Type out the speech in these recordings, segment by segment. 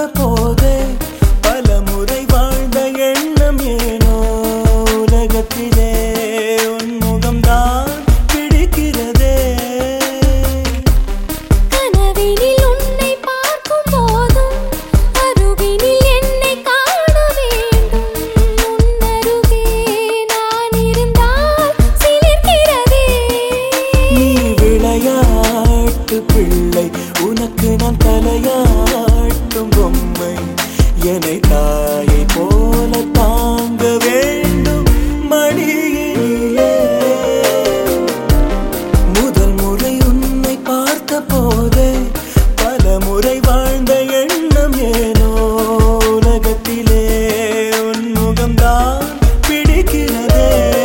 பார்த்த போதே பல முறை வாழ்ந்த எண்ணம் ஏனோ உலகத்திலே உன் முகம்தான் பிடிக்கிறதே கனவினில் உன்னை பார்க்கும் போதும் அருகினில் என்னை காண வேண்டும் உன்னருகே நான் இருந்தால் சிலிர்க்கிறதே நீ விளையாட்டு பிள்ளை உனக்கு நான் தலையாட்டும் பொம்மை என்னை தாயை போல தாங்க வேண்டும் மடியிலே முதல் முறை உன்னை பார்த்த போதே பல முறை வாழ்ந்த எண்ணம் ஏனோ உலகத்திலே உன் முகம்தான் பிடிக்கிறதே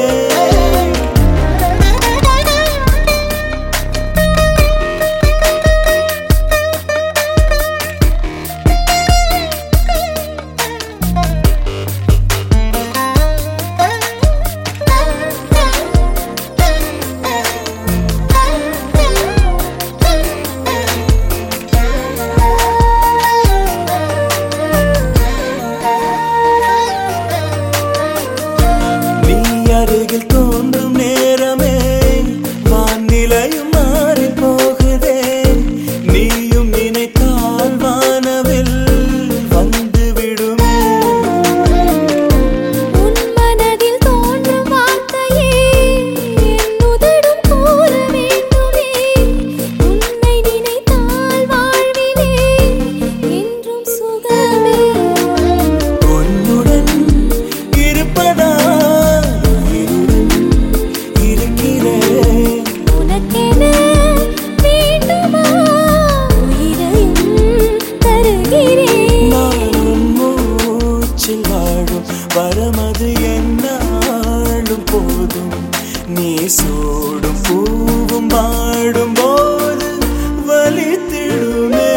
நீ அருகில் தோன்றும் நேரமே வானிலையும் மாறி போகுதே நீயும் நினைத்தால் வானவில் வந்து விடுமே உன் மனதில் தோன்றும் வார்த்தையே என் உதடும் கூற வேண்டுமே உன்னை நினைத்தால் வாழ்விலே என்றும் சுகமே உன்னுடன் இருப்பதா இருளும் இருக்கிறேன் உனக்கென வேண்டுமா உயிரையும் தருகிறேன் நான் உன் மூச்சில் வாழும் வரமது என்னாலும் போதும் நீ சூடும் பூவும் வாடும் போது வலித்திடுமே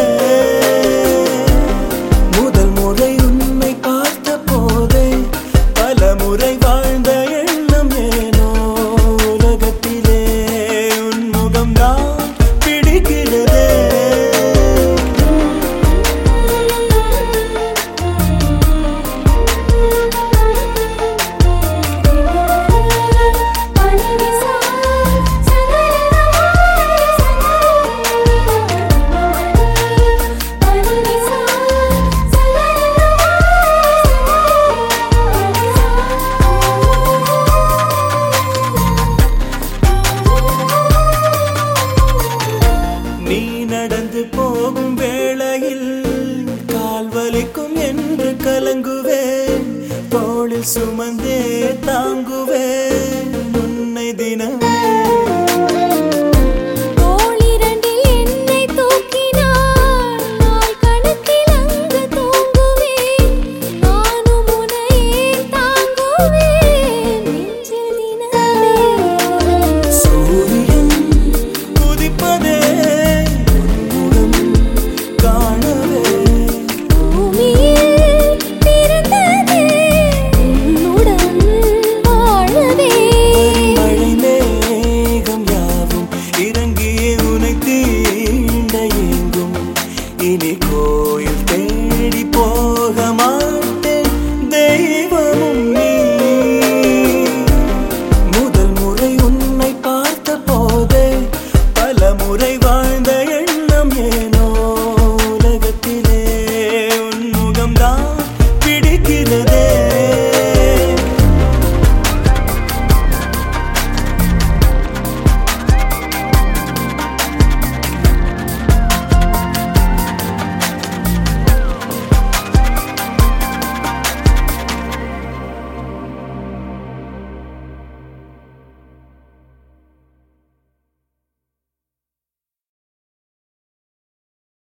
முதல் முறை உன்னை பார்த்த போதே பல முறை வாழ்ந்த எண்ணம் ஏனோ உலகத்திலே உன் முகம்தான் பிடிக்கிறதே நீ நடந்து போகும் வேளையில் கால் வலிக்கும் என்று கலங்குவேன் தோளில் சுமந்தே தாங்குவேன் உன்னை தினமே